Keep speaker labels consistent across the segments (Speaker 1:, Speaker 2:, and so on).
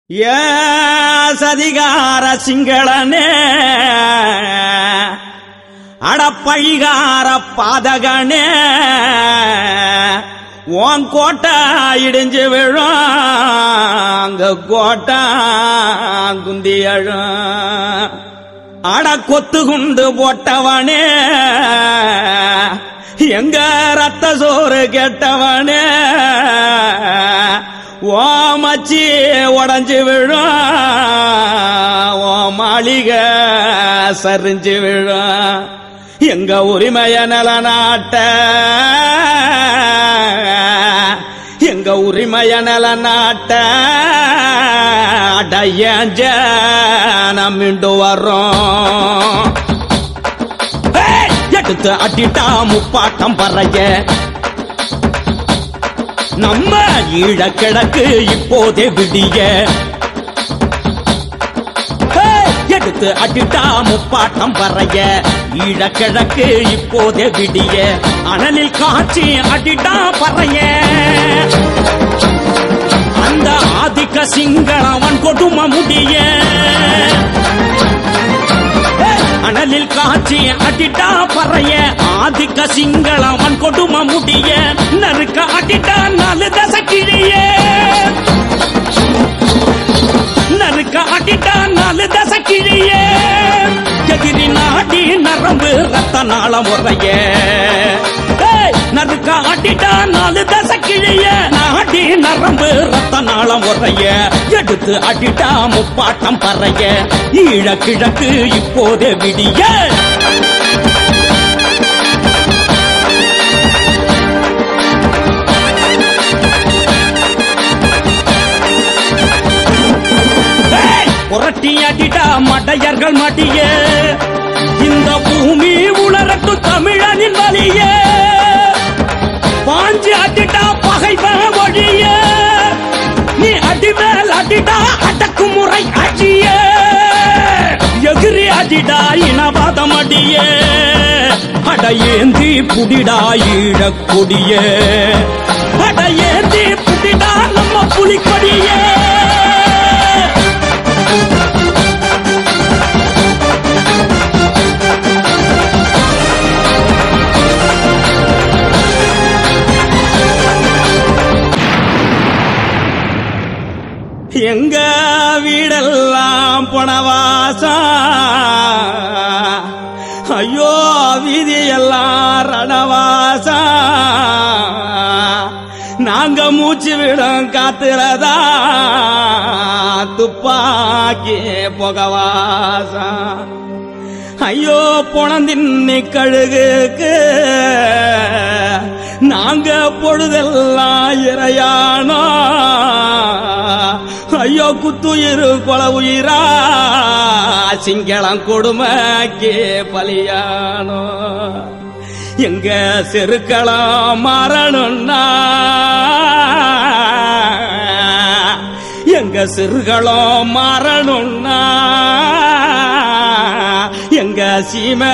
Speaker 1: ஏ சதிகார சிங்களனே அடப்பழிகார பாதகனே உன் கோட்டை இடிஞ்சு விழும் அங்க கோட்டை குந்தி அழும் அட கொத்து குண்டு போட்டவனே எங்க ரத்த சோறு கெட்டவனே ஓ மச்சி உடஞ்சு விழும் ஓ மாளிகை சரிஞ்சு விழும் எங்க உரிமைய நலநாட்ட எங்க உரிமைய நலநாட்ட அடைய நாம் மீண்டு வர்றோம் ஏய், எடுத்து அட்டிட்டா முப்பாட்டம் பறைய நம்ம ஈழ கிழக்கு இப்போதே விடிய ஏய், எடுத்து அட்டிட்டா முப்பாட்டம் பறைய ஈழ கிழக்கு இப்போதே விடிய அனலில் காட்சி அடிட்டா பறைய அந்த ஆதிக்க சிங்களவன் கொடும முடிய அனலில் காட்சி அடிட்டா பறைய ஆதிக்க சிங்களவன் கொடும முடிய நறுக்க அடிட்டா நாலு தசை கிழிய நறுக்க அடிட்டா நாலு தசை கிழிய எதிரி நாடி நரம்பு ரத்த நாள முறைய ஏய், நறுக்க அடிட்டா நாலு தசை கிழிய நாடி நரம்பு ரத்த நாள முறைய எடுத்து அடிட்டா முப்பாட்டம் பறைய ஈழ கிழக்கு இப்போதே விடிய ஏய், புரட்டி அடிடா மடையர்கள் மடிய இந்த பூமி உணரட்டும் தமிழனின் வலிய பாஞ்சு அடிடா பகைவன் வழிய நீ அடிமேல் அடிடா அடக்குமுறை அடிய எகிரி அடிடா இனவாதம் அடிய அடையேந்தி புடிடா ஈழக் கொடிய அடையேந்தி புடிடா நம்ம புலிக்கொடியே எங்க வீடெல்லாம் புனவாசா ஐயோ வீதியெல்லாம் ரணவாசா நாங்க மூச்சு விடும் காத்துறதா துப்பாக்கி புகவாசா ஐயோ பொணந்தின்னி கழுகுக்கு நாங்க பொழுதெல்லாம் இறையானோ ஐயோ குத்துயிரு கொல உயிரா சிங்களம் கொடுமைக்கு பலியானோ எங்க செருக்களம் மாறணும்னா எங்க சிறுகளும் மாறணும்னா எங்க சீமை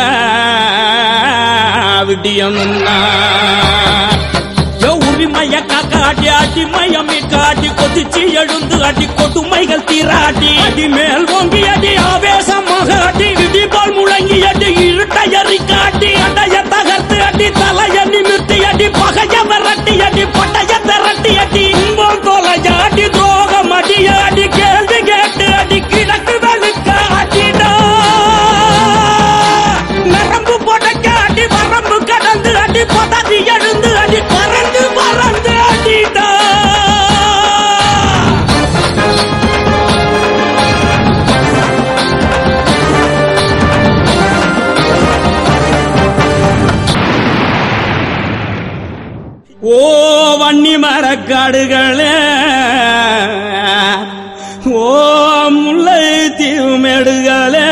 Speaker 1: விடியணும்னா யோ உரிமைய காக்காட்டி அடி மயமி காட்டி கொதிச்சு எழுந்து அடி கொடுமைகள் தீராட்டி அடி மேல் ஓங்கி அடி ஆவேசமாக அடி இடி போல் முழங்கி அடி இருட்டையறி காட்டி அடைய தகர்த்து அடி தலைய நிமிர்த்தி அடி பகைய விரட்டி அடி பட்டைய திரட்டி அடி இன்பம் தொலைய அடி துரோகம் அடி அடி கேள்வி கேட்டு அடி கிழக்கு வெளுக்க அடிடா நரம்பு புடைக்க அடி வரம்பு கடந்து அடி பதறி எழுந்து அடி பறந்து பறந்து அடிடா ஓ வன்னி மரக்காடுகளே ஓ முல்லை தீவுமேடுகளே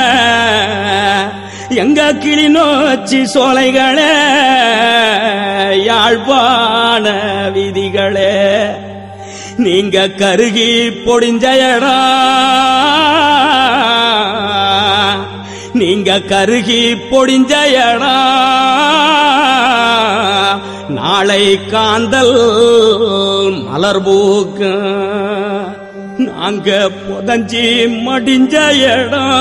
Speaker 1: எங்க கிளிநொச்சி சோலைகளே யாழ்ப்பாண வீதிகளே நீங்க கருகி பொடிஞ்ச இடம் நீங்க கருகி பொடிஞ்ச இடம் நாளை காந்தல் மலர் பூக்கும் நாங்க புதஞ்சி மடிஞ்ச இடம்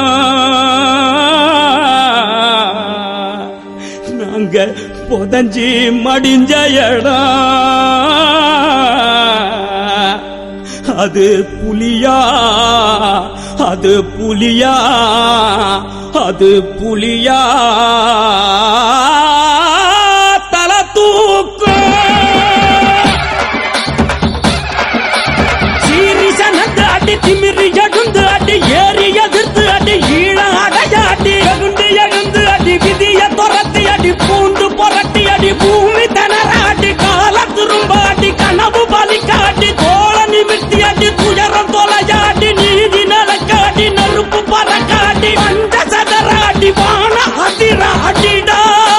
Speaker 1: நாங்க புதஞ்சி மடிஞ்ச இடம் அது புலியா அது புலியா அது புலியா தல தூக்கம் சீரிசனத்து அடி திமிரி எழுந்து அடி ஏறி எதிர்த்து அடி ஈழ அடையாடி எழுந்து எழுந்து அடி விதிய துரத்தி அடி பூண்டு புரட்டி அடி பூமி தனராடி கால திரும்ப அடி கனவு பலிக்காட்டி தோள நிமித்தி அடி துயரம் தொலையாடி நீதி நலக்காடி நெருப்பு பறக்காடி பஞ்ச சதராடி வான அதிராடிடா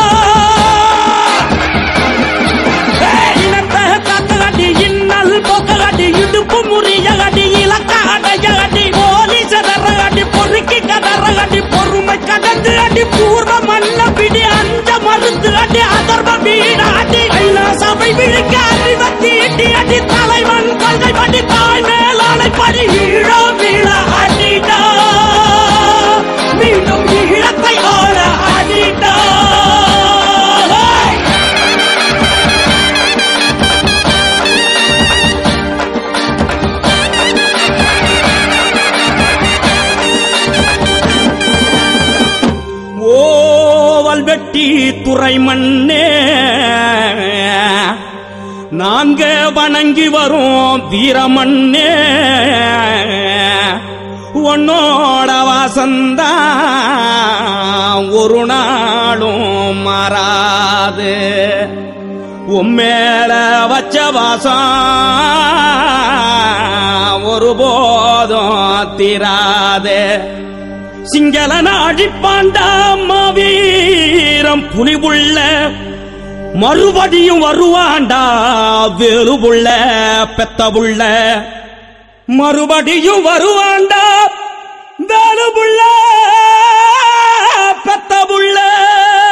Speaker 1: இனத்தை காக்கடி இன்னல் போக்கடி இடுப்பு முறியடி இலக்க அடையடி போலி சதறடி பொறுக்கி கதறடி பொறுமை கடந்து அடி பூர்வ மன்ன பிடி அஞ்ச மறுத்து அடி அதர்வ வீடாடி ஐநா சபை விழிக்க அறிவ தீட்டி அடி தலைவன் கொள்கை படி தாய் மேலாளை படி ஈழோ வீழ அடிடா மீண்டும் ஈழத்தை ஆள அடிடா Hey! ஓவல் வெட்டி துறை மண்ணே நாங்க வணங்கி வரோம் வீரமண்ணே உன்னோட வாசந்தா ஒரு நாளும் மாறாது உம்மேல வச்ச வாசம் ஒருபோதும் தீராது சிங்கள நாடிப்பாண்டா மாவீரம் புலிபுள்ள மறுபடியும் வருவாண்டா வேலுபுள்ள பெத்தபுள்ள மறுபடியும் வருவாண்டா வேலுபுள்ள பெத்தபுள்ள